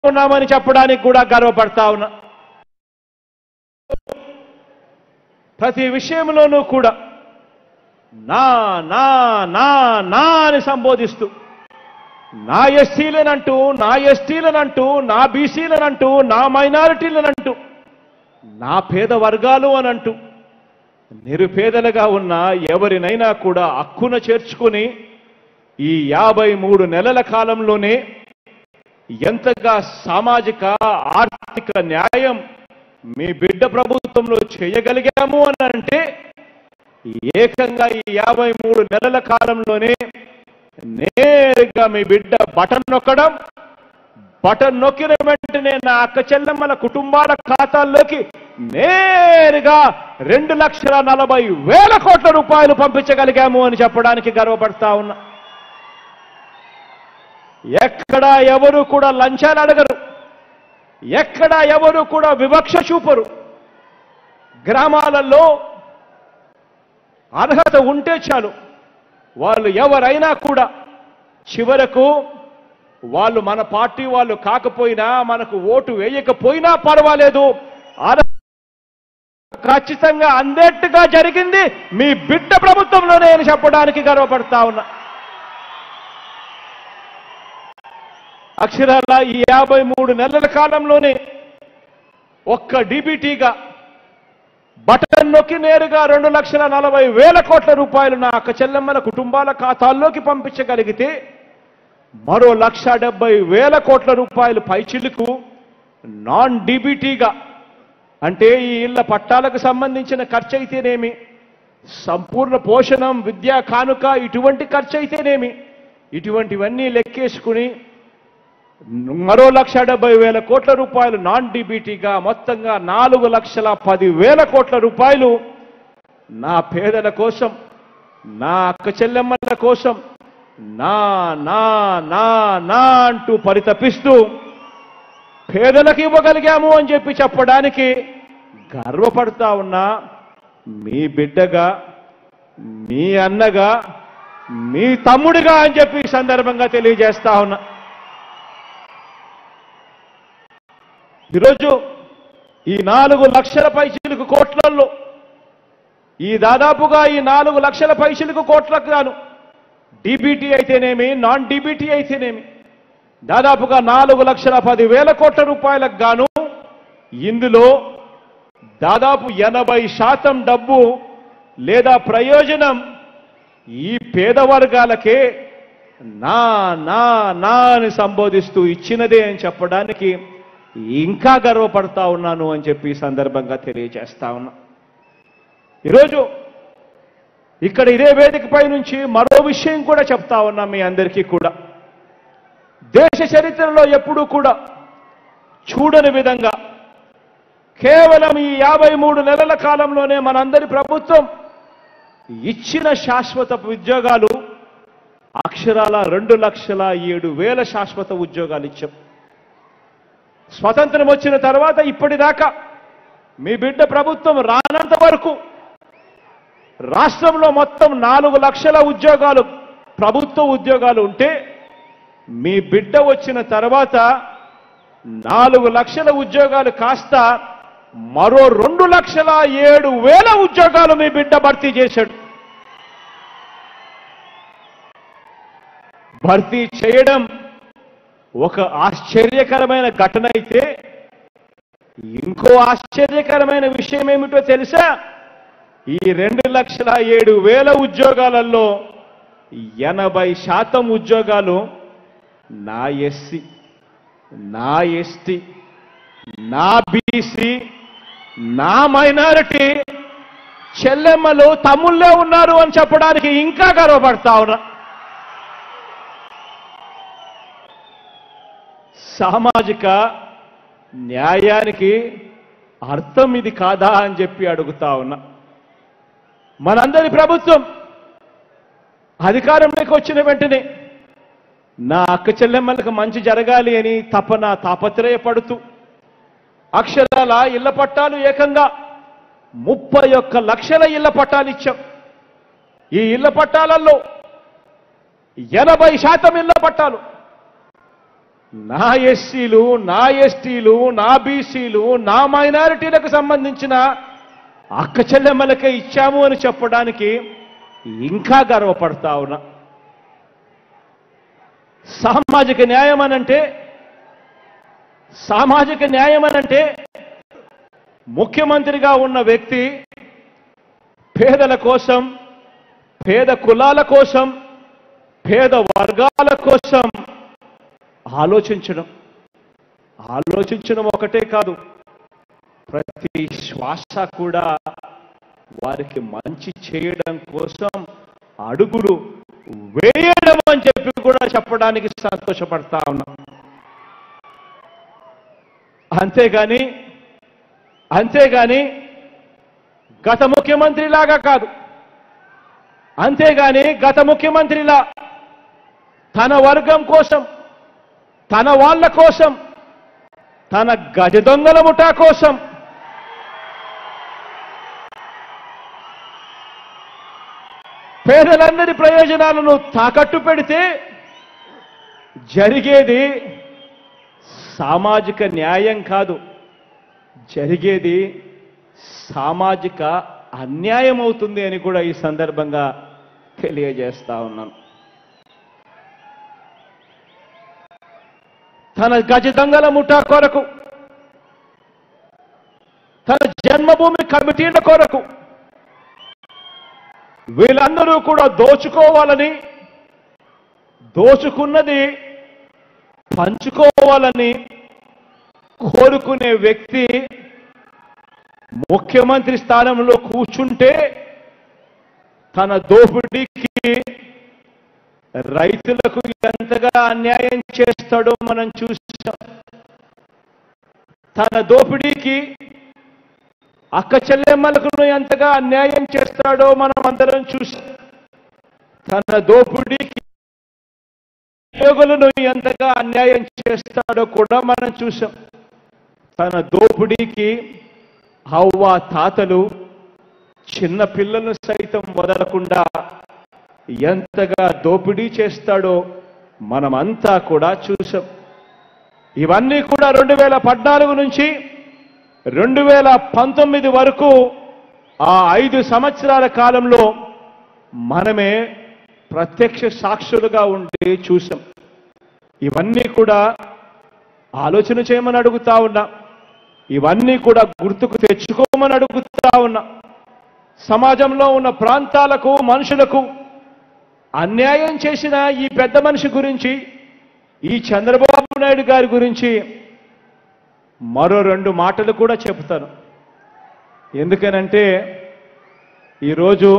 ఉన్నామని చెప్పడానికి కూడా గర్వపడతా ఉన్నా ప్రతి విషయంలోనూ కూడా నా నా నా నా అని సంబోధిస్తూ నా ఎస్సీలనంటూ నా ఎస్టీలనంటూ నా బీసీలనంటూ నా మైనారిటీలనంటూ నా పేద వర్గాలు అనంటూ నిరుపేదలుగా ఉన్న ఎవరినైనా కూడా హక్కున చేర్చుకుని ఈ యాభై మూడు నెలల కాలంలోనే ఎంతగా సామాజిక ఆర్థిక న్యాయం మీ బిడ్డ ప్రభుత్వంలో చేయగలిగాము అని అంటే ఏకంగా ఈ యాభై మూడు నెలల కాలంలోనే నేరుగా మీ బిడ్డ బటన్ నొక్కడం బటన్ నొక్కిన వెంటనే నా అక్క చెల్లెమ్మల కుటుంబాల ఖాతాల్లోకి నేరుగా రెండు లక్షల నలభై వేల కోట్ల రూపాయలు పంపించగలిగాము అని చెప్పడానికి గర్వపడతా ఉన్నా ఎక్కడా ఎవరు కూడా లంచాలు అడగరు ఎక్కడా ఎవరు కూడా వివక్ష చూపరు గ్రామాలలో అర్హత ఉంటే చాలు వాళ్ళు ఎవరైనా కూడా చివరకు వాళ్ళు మన పార్టీ వాళ్ళు కాకపోయినా మనకు ఓటు వేయకపోయినా పర్వాలేదు అర్హత ఖచ్చితంగా అందేట్టుగా జరిగింది మీ బిడ్డ ప్రభుత్వంలోనే అని చెప్పడానికి గర్వపడతా ఉన్నా అక్షరాల ఈ యాభై మూడు నెలల కాలంలోనే ఒక్క డీబీటీగా బటన్ నొక్కి నేరుగా రెండు లక్షల నలభై వేల కోట్ల రూపాయలు నా అక్క చెల్లెమ్మల కుటుంబాల ఖాతాల్లోకి పంపించగలిగితే మరో లక్ష డెబ్బై వేల కోట్ల రూపాయలు పైచిలుకు నాన్ డీబీటీగా అంటే ఈ ఇళ్ల పట్టాలకు సంబంధించిన ఖర్చు అయితేనేమి సంపూర్ణ పోషణం విద్యా కానుక ఇటువంటి ఖర్చు అయితేనేమి ఇటువంటివన్నీ లెక్కేసుకుని మరో లక్ష డెబ్బై వేల కోట్ల రూపాయలు నాన్ డీబీటీగా మొత్తంగా నాలుగు లక్షల పది వేల కోట్ల రూపాయలు నా పేదల కోసం నా అక్క చెల్లెమ్మల కోసం నా నా నా నా అంటూ పరితపిస్తూ పేదలకు ఇవ్వగలిగాము అని చెప్పి చెప్పడానికి గర్వపడతా ఉన్నా మీ బిడ్డగా మీ అన్నగా మీ తమ్ముడిగా అని చెప్పి ఈ సందర్భంగా తెలియజేస్తా ఉన్నా ఈరోజు ఈ నాలుగు లక్షల పైసలకు కోట్లలో ఈ దాదాపుగా ఈ నాలుగు లక్షల పైసలకు కోట్లకు గాను డీబీటీ అయితేనేమి నాన్ డీబీటీ అయితేనేమి దాదాపుగా నాలుగు లక్షల పది వేల కోట్ల రూపాయలకు గాను ఇందులో దాదాపు ఎనభై శాతం డబ్బు లేదా ప్రయోజనం ఈ పేద వర్గాలకే నా నా నా అని సంబోధిస్తూ ఇచ్చినదే అని చెప్పడానికి ఇంకా గర్వపడతా ఉన్నాను అని చెప్పి ఈ సందర్భంగా తెలియజేస్తా ఉన్నా ఈరోజు ఇక్కడ ఇదే వేదికపై నుంచి మరో విషయం కూడా చెప్తా ఉన్నా మీ అందరికీ కూడా దేశ చరిత్రలో ఎప్పుడూ కూడా చూడని విధంగా కేవలం ఈ యాభై మూడు నెలల కాలంలోనే మనందరి ప్రభుత్వం ఇచ్చిన శాశ్వత ఉద్యోగాలు అక్షరాల రెండు లక్షల ఏడు వేల శాశ్వత ఉద్యోగాలు ఇచ్చాం స్వతంత్రం వచ్చిన తర్వాత ఇప్పటిదాకా మీ బిడ్డ ప్రభుత్వం రానంత వరకు రాష్ట్రంలో మొత్తం నాలుగు లక్షల ఉద్యోగాలు ప్రభుత్వ ఉద్యోగాలు ఉంటే మీ బిడ్డ వచ్చిన తర్వాత నాలుగు లక్షల ఉద్యోగాలు కాస్త మరో రెండు లక్షల ఏడు వేల ఉద్యోగాలు మీ బిడ్డ భర్తీ చేశాడు భర్తీ చేయడం ఒక ఆశ్చర్యకరమైన ఘటన అయితే ఇంకో ఆశ్చర్యకరమైన విషయం ఏమిటో తెలుసా ఈ రెండు లక్షల ఏడు వేల ఉద్యోగాలలో ఎనభై శాతం ఉద్యోగాలు నా ఎస్సీ నా ఎస్టీ నా బీసీ నా మైనారిటీ చెల్లెమ్మలు తమ్ముళ్ళే ఉన్నారు అని చెప్పడానికి ఇంకా గర్వపడతా ఉన్నా సామాజిక న్యాయానికి అర్థం ఇది కాదా అని చెప్పి అడుగుతా ఉన్నా మనందరి ప్రభుత్వం అధికారంలోకి వచ్చిన వెంటనే నా అక్క చెల్లెమ్మలకు మంచి జరగాలి అని తపన తాపత్రయపడుతూ అక్షరాల ఇళ్ల పట్టాలు ఏకంగా ముప్పై ఒక్క లక్షల ఇళ్ల పట్టాలు ఇచ్చాం ఈ ఇళ్ల పట్టాలలో ఎనభై శాతం ఇళ్ల పట్టాలు నా ఎస్సీలు నా ఎస్టీలు నా బీసీలు నా మైనారిటీలకు సంబంధించిన అక్క చెల్లెమ్మలకే ఇచ్చాము అని చెప్పడానికి ఇంకా గర్వపడతా ఉన్నా సామాజిక న్యాయం అనంటే సామాజిక న్యాయం అనంటే ముఖ్యమంత్రిగా ఉన్న వ్యక్తి పేదల కోసం పేద కులాల కోసం పేద వర్గాల కోసం ఆలోచించడం ఆలోచించడం ఒకటే కాదు ప్రతి శ్వాస కూడా వారికి మంచి చేయడం కోసం అడుగులు వేయడం అని చెప్పి కూడా చెప్పడానికి సంతోషపడతా ఉన్నాం అంతేగాని అంతేగాని గత ముఖ్యమంత్రిలాగా కాదు అంతేగాని గత ముఖ్యమంత్రిలా తన వర్గం కోసం తన వాళ్ళ కోసం తన గజ దొంగల ముఠా కోసం పేదలందరి ప్రయోజనాలను తాకట్టు పెడితే జరిగేది సామాజిక న్యాయం కాదు జరిగేది సామాజిక అన్యాయం అవుతుంది అని కూడా ఈ సందర్భంగా తెలియజేస్తా ఉన్నాను తన గజ దొంగల ముఠా కొరకు తన జన్మభూమి కమిటీల కొరకు వీళ్ళందరూ కూడా దోచుకోవాలని దోచుకున్నది పంచుకోవాలని కోరుకునే వ్యక్తి ముఖ్యమంత్రి స్థానంలో కూర్చుంటే తన దోపిడీకి రైతులకు ఎంతగా అన్యాయం చేస్తాడో మనం చూసాం తన దోపిడీకి అక్క చెల్లెమ్మలకు ఎంతగా అన్యాయం చేస్తాడో మనం అందరం చూసాం తన దోపిడీకి ఉద్యోగులను ఎంతగా అన్యాయం చేస్తాడో కూడా మనం చూసాం తన దోపిడీకి హవ్వ తాతలు చిన్న పిల్లలను సైతం వదలకుండా ఎంతగా దోపిడీ చేస్తాడో మనమంతా కూడా చూసాం ఇవన్నీ కూడా రెండు వేల పద్నాలుగు నుంచి రెండు వేల పంతొమ్మిది వరకు ఆ ఐదు సంవత్సరాల కాలంలో మనమే ప్రత్యక్ష సాక్షులుగా ఉండి చూసాం ఇవన్నీ కూడా ఆలోచన చేయమని అడుగుతా ఉన్నా ఇవన్నీ కూడా గుర్తుకు తెచ్చుకోమని అడుగుతా ఉన్నా సమాజంలో ఉన్న ప్రాంతాలకు మనుషులకు అన్యాయం చేసిన ఈ పెద్ద మనిషి గురించి ఈ చంద్రబాబు నాయుడు గారి గురించి మరో రెండు మాటలు కూడా చెప్తాను ఎందుకనంటే ఈరోజు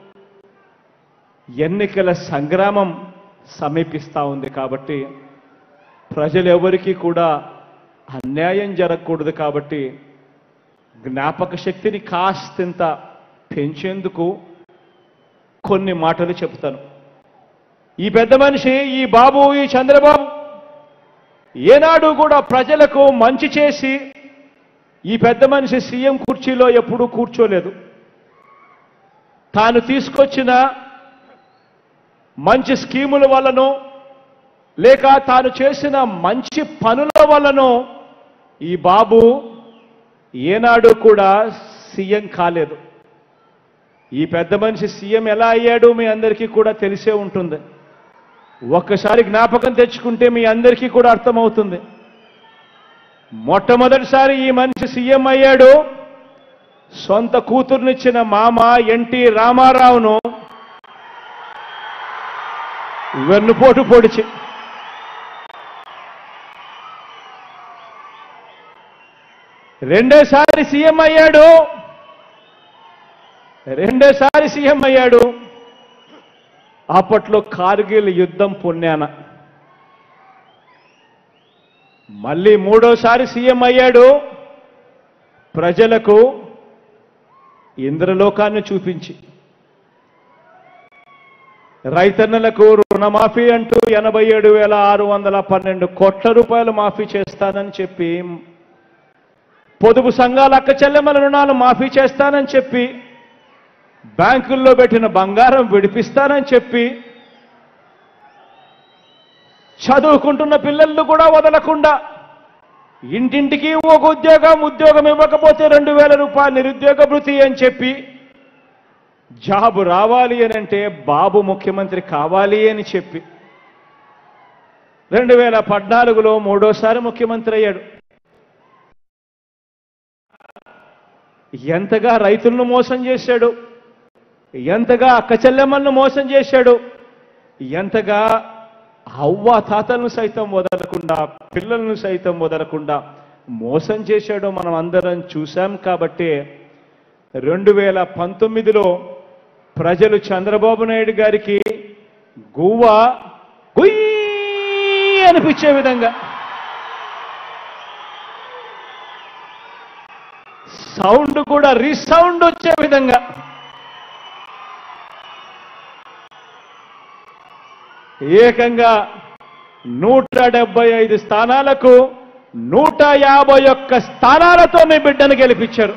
ఎన్నికల సంగ్రామం సమీపిస్తూ ఉంది కాబట్టి ప్రజలు ఎవరికి కూడా అన్యాయం జరగకూడదు కాబట్టి జ్ఞాపక శక్తిని కాస్తంత పెంచేందుకు కొన్ని మాటలు చెప్తాను ఈ పెద్ద మనిషి ఈ బాబు ఈ చంద్రబాబు ఏనాడు కూడా ప్రజలకు మంచి చేసి ఈ పెద్ద మనిషి సీఎం కుర్చీలో ఎప్పుడూ కూర్చోలేదు తాను తీసుకొచ్చిన మంచి స్కీముల వల్లనో లేక తాను చేసిన మంచి పనుల వల్లనో ఈ బాబు ఏనాడు కూడా సీఎం కాలేదు ఈ పెద్ద మనిషి సీఎం ఎలా అయ్యాడు మీ అందరికీ కూడా తెలిసే ఉంటుంది ఒక్కసారి జ్ఞాపకం తెచ్చుకుంటే మీ అందరికీ కూడా అర్థమవుతుంది మొట్టమొదటిసారి ఈ మనిషి సీఎం అయ్యాడు సొంత కూతుర్నిచ్చిన మామ ఎన్టీ రామారావును వెన్నుపోటు పొడిచి రెండోసారి సీఎం అయ్యాడు రెండోసారి సీఎం అయ్యాడు అప్పట్లో కార్గిల్ యుద్ధం పుణ్యాన మళ్ళీ మూడోసారి సీఎం అయ్యాడు ప్రజలకు ఇంద్రలోకాన్ని చూపించి రైతన్నలకు రుణమాఫీ అంటూ ఎనభై ఏడు వేల ఆరు వందల పన్నెండు కోట్ల రూపాయలు మాఫీ చేస్తానని చెప్పి పొదుపు సంఘాల అక్క చెల్లెమ్మల రుణాలు మాఫీ చేస్తానని చెప్పి బ్యాంకుల్లో పెట్టిన బంగారం విడిపిస్తానని చెప్పి చదువుకుంటున్న పిల్లలను కూడా వదలకుండా ఇంటింటికి ఒక ఉద్యోగం ఉద్యోగం ఇవ్వకపోతే రెండు వేల రూపాయలు నిరుద్యోగ భృతి అని చెప్పి జాబు రావాలి అని అంటే బాబు ముఖ్యమంత్రి కావాలి అని చెప్పి రెండు వేల పద్నాలుగులో మూడోసారి ముఖ్యమంత్రి అయ్యాడు ఎంతగా రైతులను మోసం చేశాడు ఎంతగా అక్క చెల్లెమ్మలను మోసం చేశాడు ఎంతగా అవ్వ తాతలను సైతం వదలకుండా పిల్లలను సైతం వదలకుండా మోసం చేశాడో మనం అందరం చూశాం కాబట్టి రెండు వేల పంతొమ్మిదిలో ప్రజలు చంద్రబాబు నాయుడు గారికి గువ్వ గుయ్యి అనిపించే విధంగా సౌండ్ కూడా రీసౌండ్ వచ్చే విధంగా ఏకంగా నూట డెబ్బై ఐదు స్థానాలకు నూట యాభై ఒక్క స్థానాలతో మీ బిడ్డను గెలిపించారు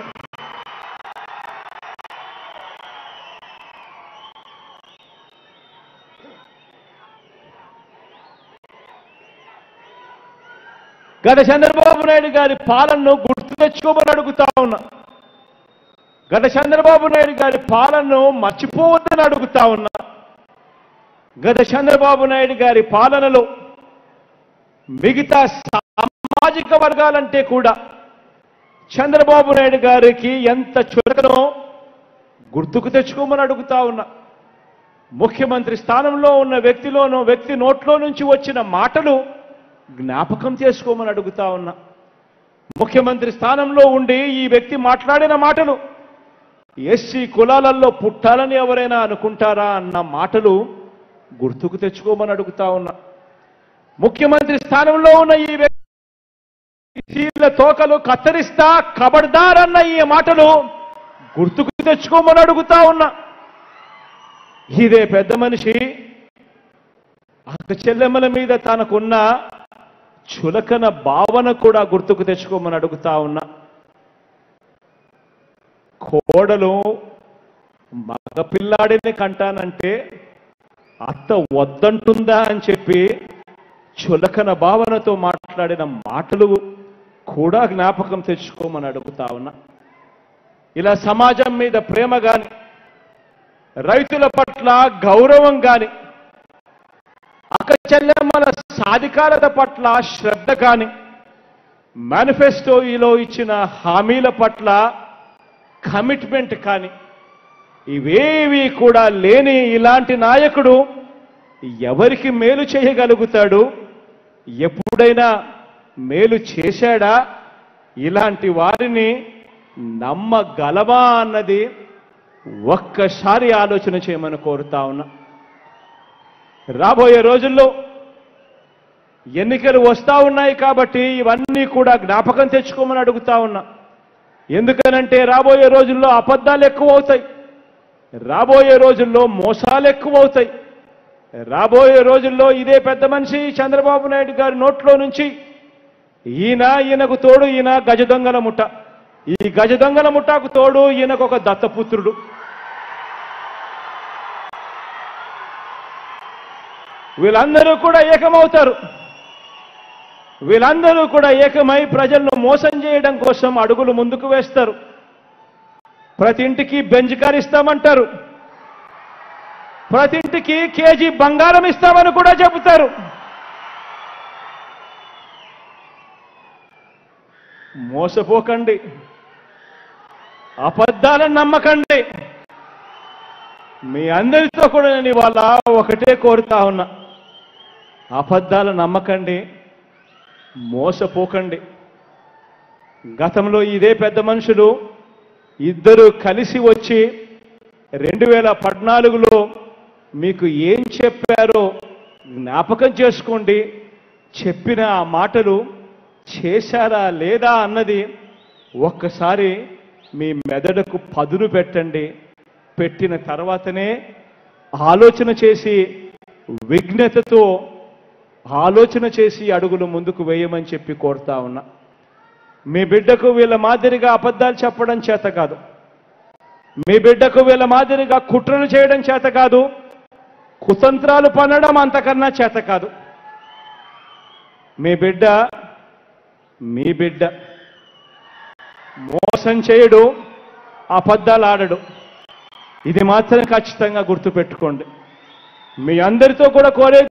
గత చంద్రబాబు నాయుడు గారి పాలనను గుర్తు తెచ్చుకోమని అడుగుతా ఉన్నా గత చంద్రబాబు నాయుడు గారి పాలనను మర్చిపోవద్దని అడుగుతా ఉన్నా గత చంద్రబాబు నాయుడు గారి పాలనలో మిగతా సామాజిక వర్గాలంటే కూడా చంద్రబాబు నాయుడు గారికి ఎంత చురకనో గుర్తుకు తెచ్చుకోమని అడుగుతా ఉన్నా ముఖ్యమంత్రి స్థానంలో ఉన్న వ్యక్తిలోనో వ్యక్తి నోట్లో నుంచి వచ్చిన మాటలు జ్ఞాపకం చేసుకోమని అడుగుతా ఉన్నా ముఖ్యమంత్రి స్థానంలో ఉండి ఈ వ్యక్తి మాట్లాడిన మాటలు ఎస్సీ కులాలలో పుట్టాలని ఎవరైనా అనుకుంటారా అన్న మాటలు గుర్తుకు తెచ్చుకోమని అడుగుతా ఉన్నా ముఖ్యమంత్రి స్థానంలో ఉన్న ఈ వ్యక్తి తోకలు కత్తరిస్తా కబడ్దారన్న ఈ మాటలు గుర్తుకు తెచ్చుకోమని అడుగుతా ఉన్నా ఇదే పెద్ద మనిషి అక్క చెల్లెమ్మల మీద తనకున్న చులకన భావన కూడా గుర్తుకు తెచ్చుకోమని అడుగుతా ఉన్నా కోడలు మగపిల్లాడిని కంటానంటే అత్త వద్దంటుందా అని చెప్పి చులకన భావనతో మాట్లాడిన మాటలు కూడా జ్ఞాపకం తెచ్చుకోమని అడుగుతా ఉన్నా ఇలా సమాజం మీద ప్రేమ గాని రైతుల పట్ల గౌరవం గాని అక్క చెల్లెమ్మల సాధికారత పట్ల శ్రద్ధ కాని మేనిఫెస్టోలో ఇచ్చిన హామీల పట్ల కమిట్మెంట్ కానీ ఇవేవి కూడా లేని ఇలాంటి నాయకుడు ఎవరికి మేలు చేయగలుగుతాడు ఎప్పుడైనా మేలు చేశాడా ఇలాంటి వారిని నమ్మగలవా అన్నది ఒక్కసారి ఆలోచన చేయమని కోరుతా ఉన్నా రాబోయే రోజుల్లో ఎన్నికలు వస్తా ఉన్నాయి కాబట్టి ఇవన్నీ కూడా జ్ఞాపకం తెచ్చుకోమని అడుగుతా ఉన్నా ఎందుకనంటే రాబోయే రోజుల్లో అబద్ధాలు ఎక్కువ అవుతాయి రాబోయే రోజుల్లో మోసాలు ఎక్కువ అవుతాయి రాబోయే రోజుల్లో ఇదే పెద్ద మనిషి చంద్రబాబు నాయుడు గారి నోట్లో నుంచి ఈయన ఈయనకు తోడు ఈయన గజ దొంగల ముఠ ఈ గజ దొంగల ముఠాకు తోడు ఈయనకు ఒక దత్తపుత్రుడు వీళ్ళందరూ కూడా ఏకమవుతారు వీళ్ళందరూ కూడా ఏకమై ప్రజలను మోసం చేయడం కోసం అడుగులు ముందుకు వేస్తారు ప్రతి ఇంటికి బెంజ్ కార్ ఇస్తామంటారు ప్రతి ఇంటికి కేజీ బంగారం ఇస్తామని కూడా చెబుతారు మోసపోకండి అబద్ధాలను నమ్మకండి మీ అందరితో కూడా నేను ఇవాళ ఒకటే కోరుతా ఉన్నా అబద్ధాలు నమ్మకండి మోసపోకండి గతంలో ఇదే పెద్ద మనుషులు ఇద్దరు కలిసి వచ్చి రెండు వేల పద్నాలుగులో మీకు ఏం చెప్పారో జ్ఞాపకం చేసుకోండి చెప్పిన ఆ మాటలు చేశారా లేదా అన్నది ఒక్కసారి మీ మెదడుకు పదును పెట్టండి పెట్టిన తర్వాతనే ఆలోచన చేసి విఘ్నతతో ఆలోచన చేసి అడుగులు ముందుకు వేయమని చెప్పి కోరుతా ఉన్నా మీ బిడ్డకు వీళ్ళ మాదిరిగా అబద్ధాలు చెప్పడం చేత కాదు మీ బిడ్డకు వీళ్ళ మాదిరిగా కుట్రలు చేయడం చేత కాదు కుతంత్రాలు పనడం అంతకన్నా చేత కాదు మీ బిడ్డ మీ బిడ్డ మోసం చేయడు అబద్ధాలు ఆడడు ఇది మాత్రం ఖచ్చితంగా గుర్తుపెట్టుకోండి మీ అందరితో కూడా కోరే